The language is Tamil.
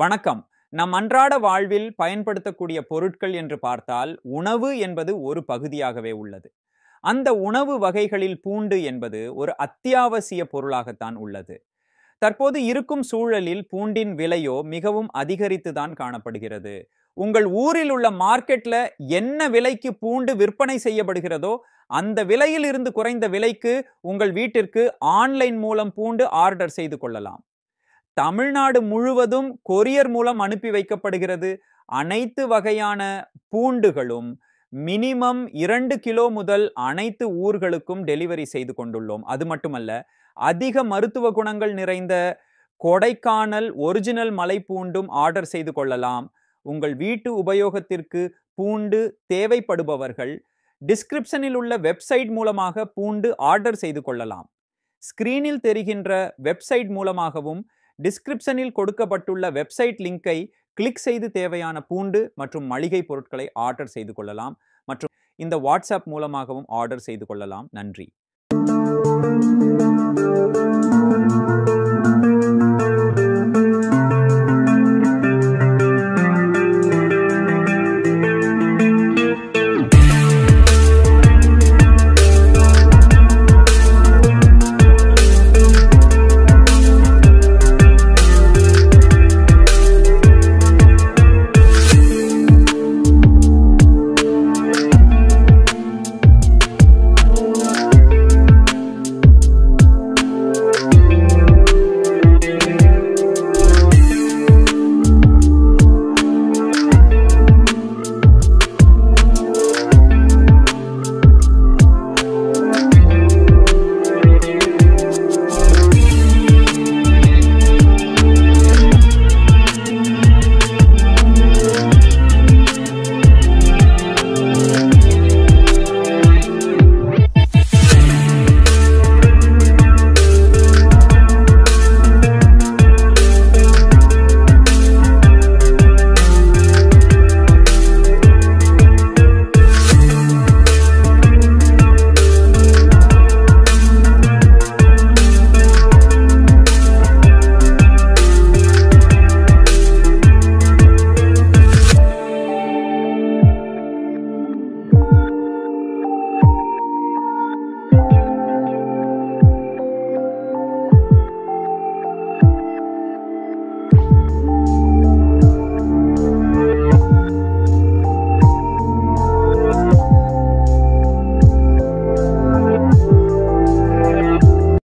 வணக்கம் நம் அன்றாட வாழ்வில் பயன்படுத்தக்கூடிய பொருட்கள் என்று பார்த்தால் உணவு என்பது ஒரு பகுதியாகவே உள்ளது அந்த உணவு வகைகளில் பூண்டு என்பது ஒரு அத்தியாவசிய பொருளாகத்தான் உள்ளது தற்போது இருக்கும் சூழலில் பூண்டின் விலையோ மிகவும் அதிகரித்துதான் காணப்படுகிறது உங்கள் ஊரில் உள்ள மார்க்கெட்ல என்ன விலைக்கு பூண்டு விற்பனை செய்யப்படுகிறதோ அந்த விலையில் இருந்து குறைந்த விலைக்கு உங்கள் வீட்டிற்கு ஆன்லைன் மூலம் பூண்டு ஆர்டர் செய்து கொள்ளலாம் தமிழ்நாடு முழுவதும் கொரியர் மூலம் அனுப்பி வைக்கப்படுகிறது அனைத்து வகையான பூண்டுகளும் மினிமம் இரண்டு கிலோ முதல் அனைத்து ஊர்களுக்கும் டெலிவரி செய்து கொண்டுள்ளோம் அது மட்டுமல்ல அதிக மருத்துவ குணங்கள் நிறைந்த கொடைக்கானல் ஒரிஜினல் மலை பூண்டும் ஆர்டர் செய்து கொள்ளலாம் உங்கள் வீட்டு உபயோகத்திற்கு பூண்டு தேவைப்படுபவர்கள் டிஸ்கிரிப்ஷனில் உள்ள வெப்சைட் மூலமாக பூண்டு ஆர்டர் செய்து கொள்ளலாம் ஸ்கிரீனில் தெரிகின்ற வெப்சைட் மூலமாகவும் டிஸ்கிரிப்ஷனில் கொடுக்கப்பட்டுள்ள வெப்சைட் லிங்கை கிளிக் செய்து தேவையான பூண்டு மற்றும் மளிகை பொருட்களை ஆர்டர் செய்து கொள்ளலாம் மற்றும் இந்த வாட்ஸ்அப் மூலமாகவும் ஆர்டர் செய்து கொள்ளலாம் நன்றி